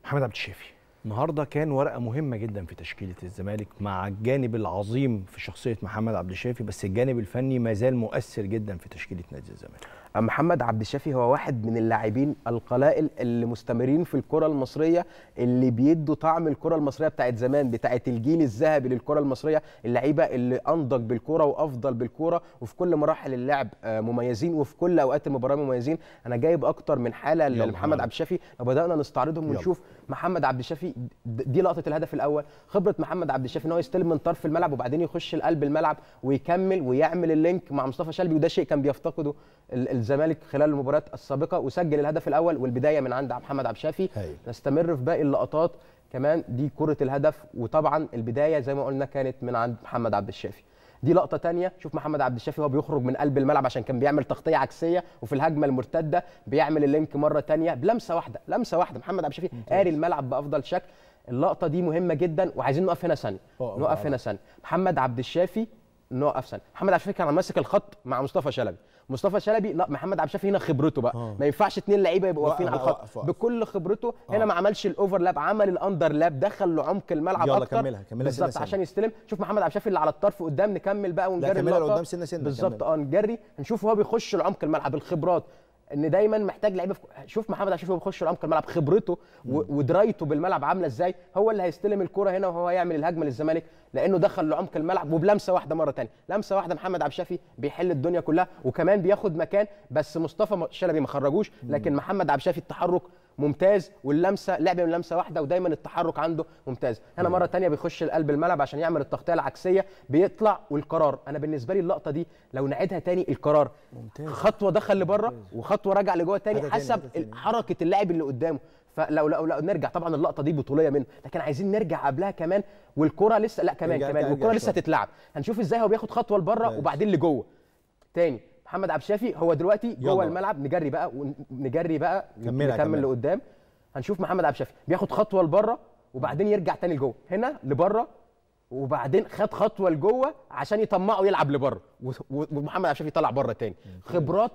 محمد عبد الشافي النهارده كان ورقه مهمه جدا في تشكيله الزمالك مع الجانب العظيم في شخصيه محمد عبد الشافي بس الجانب الفني ما زال مؤثر جدا في تشكيله نادي الزمالك محمد عبد الشافي هو واحد من اللاعبين القلائل اللي مستمرين في الكره المصريه اللي بيدوا طعم الكره المصريه بتاعت زمان بتاعت الجيل الذهبي للكره المصريه اللعيبه اللي انضج بالكره وافضل بالكره وفي كل مراحل اللعب آه، مميزين وفي كل اوقات المباراه مميزين انا جايب اكتر من حاله يلا لمحمد يلا. عبد الشافي لو بدانا نستعرضهم يلا. ونشوف محمد عبد الشافي د- دي لقطه الهدف الاول خبره محمد عبد الشافي ان هو يستلم من طرف الملعب وبعدين يخش لقلب الملعب ويكمل ويعمل اللينك مع مصطفى شلبي وده شيء كان بيفتقده ال- الزمالك خلال المباريات السابقه وسجل الهدف الاول والبدايه من عند محمد عبد الشافي هايل. نستمر في باقي اللقطات كمان دي كره الهدف وطبعا البدايه زي ما قلنا كانت من عند محمد عبد الشافي دي لقطه تانية شوف محمد عبد الشافي وهو بيخرج من قلب الملعب عشان كان بيعمل تغطيه عكسيه وفي الهجمه المرتده بيعمل اللينك مره تانية بلمسه واحده لمسه واحده محمد عبد الشافي قاري الملعب بافضل شكل اللقطه دي مهمه جدا وعايزين نقف هنا ثانيه آه، نقف آه. هنا ثانيه محمد عبد الشافي نقف ثانيه محمد عبد الشافي كان ماسك الخط مع مصطفى شلبي مصطفى شلبي لا محمد عبد الشافي هنا خبرته بقى آه. ما ينفعش اتنين لعيبه يبقوا وقف- واقفين على وقف- الخط وقف. بكل خبرته هنا ما عملش الاوفرلاب عمل الاندر لاب دخل لعمق الملعب يلا اكتر كملها- كملها سنة بالظبط سنة. عشان يستلم شوف محمد عبد الشافي اللي على الطرف قدام نكمل بقى ونجري كملها اللقطة. لقدام سنة سنة، بالظبط كمل. اه نجري نشوف هو بيخش لعمق الملعب الخبرات ان دايما محتاج لعيبه في... شوف محمد عبد الشافي وهو بيخش لعمق الملعب خبرته و... ودرايته بالملعب عامله ازاي هو اللي هيستلم الكره هنا وهو يعمل الهجمه للزمالك لانه دخل لعمق الملعب وبلمسه واحده مره ثانيه لمسه واحده محمد عبد الشافي بيحل الدنيا كلها وكمان بياخد مكان بس مصطفى شلبي ما خرجوش لكن محمد عبد الشافي التحرك ممتاز واللمسه لعب من لمسه واحده ودايما التحرك عنده ممتاز هنا مره تانية بيخش لقلب الملعب عشان يعمل التغطيه العكسيه بيطلع والقرار انا بالنسبه لي اللقطه دي لو نعيدها تاني القرار ممتاز. خطوه دخل لبره وخطوه رجع لجوه هذا تاني تاني، حسب هذا تاني. حركه اللاعب اللي قدامه فلو لو, لو نرجع طبعا اللقطه دي بطوليه منه لكن عايزين نرجع قبلها كمان والكره لسه لا كمان ارجع- كمان ارجع والكره لسه شوية. هتتلعب هنشوف ازاي هو بياخد خطوه لبره كويس. وبعدين لجوه تاني محمد عبد الشافي هو دلوقتي يلا جوه بقى. الملعب نجري بقى ونجري بقى كملها، نكمل كملها. لقدام هنشوف محمد عبد الشافي بياخد خطوه لبره وبعدين يرجع تاني لجوه هنا لبره وبعدين خد خطوه لجوه عشان يطمعه يلعب لبره و- و- ومحمد عبد الشافي طلع بره تاني خبرات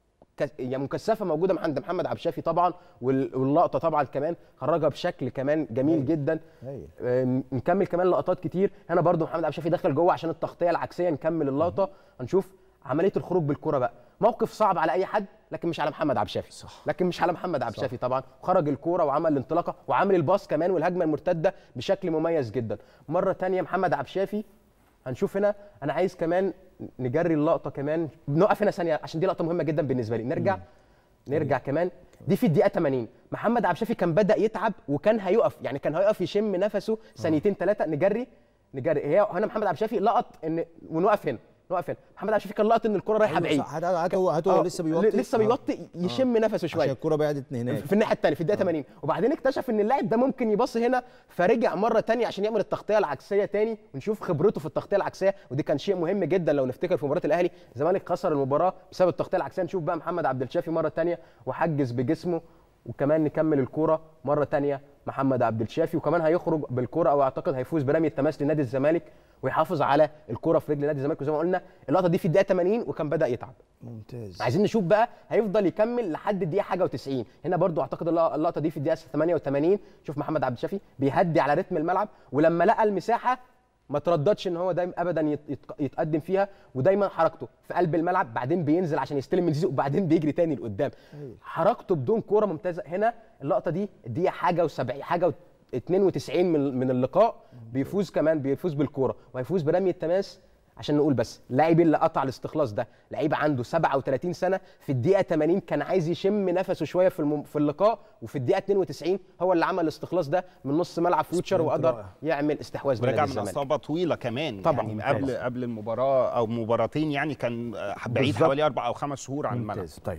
ك- يعني مكثفه موجوده عند محمد عبد الشافي طبعا وال- واللقطه طبعا كمان خرجها بشكل كمان جميل هايل. جدا هايل. آه، نكمل كمان لقطات كتير هنا برضو محمد عبد الشافي دخل جوه عشان التغطيه العكسيه نكمل اللقطه هنشوف عمليه الخروج بالكره بقى موقف صعب على اي حد لكن مش على محمد عبد الشافي صح. لكن مش على محمد عبد الشافي طبعا خرج الكوره وعمل الانطلاقه وعمل الباص كمان والهجمه المرتده بشكل مميز جدا مره تانية محمد عبد الشافي هنشوف هنا انا عايز كمان نجري اللقطه كمان نقف هنا ثانيه عشان دي لقطه مهمه جدا بالنسبه لي نرجع نرجع كمان دي في الدقيقه 80 محمد عبد الشافي كان بدا يتعب وكان هيقف يعني كان هيقف يشم نفسه ثانيتين ثلاثه نجري نجري هي هنا محمد عبد الشافي لقط ان ونوقف هنا نوقف هنا محمد عبد الشافي كان لقط ان الكره رايحه أيوة بعيد صح. هات- هات هو هات هو آه، لسه بيوطي لسه آه. بيوطي يشم نفسه عشان شويه الكرة بعدت هناك في الناحيه الثانيه في الدقيقه 80 وبعدين اكتشف ان اللاعب ده ممكن يبص هنا فرجع مره ثانيه عشان يعمل التغطيه العكسيه ثاني ونشوف خبرته في التغطيه العكسيه ودي كان شيء مهم جدا لو نفتكر في مباراه الاهلي الزمالك خسر المباراه بسبب التغطيه العكسيه نشوف بقى محمد عبد الشافي مره ثانيه وحجز بجسمه وكمان نكمل الكوره مره ثانيه محمد عبد الشافي وكمان هيخرج بالكوره او اعتقد هيفوز برميه تماس لنادي الزمالك ويحافظ على الكوره في رجل نادي الزمالك وزي ما قلنا اللقطه دي في الدقيقه 80 وكان بدا يتعب ممتاز عايزين نشوف بقى هيفضل يكمل لحد الدقيقه حاجه و90 هنا برضو اعتقد اللق- اللقطه دي في الدقيقه 88 شوف محمد عبد الشافي بيهدي على رتم الملعب ولما لقى المساحه ما ترددش ان هو دايما ابدا يت- يت- يتقدم فيها ودايما حركته في قلب الملعب بعدين بينزل عشان يستلم من زيزو وبعدين بيجري تاني لقدام حركته بدون كوره ممتازه هنا اللقطه دي الدقيقه حاجه و70 حاجه و 92 من من اللقاء بيفوز كمان بيفوز بالكوره وهيفوز برميه تماس عشان نقول بس اللاعب اللي قطع الاستخلاص ده لعيب عنده 37 سنه في الدقيقه 80 كان عايز يشم نفسه شويه في الم... في اللقاء وفي الدقيقه 92 هو اللي عمل الاستخلاص ده من نص ملعب فيوتشر سبرنت وقدر رائع. يعمل استحواذ ورجع بنادي من الزمالك اصابه طويله كمان طبعاً، يعني ممتاز. قبل قبل المباراه او مباراتين يعني كان آه، بعيد بالظبط. حوالي اربع او خمس شهور عن الملعب ممتاز طيب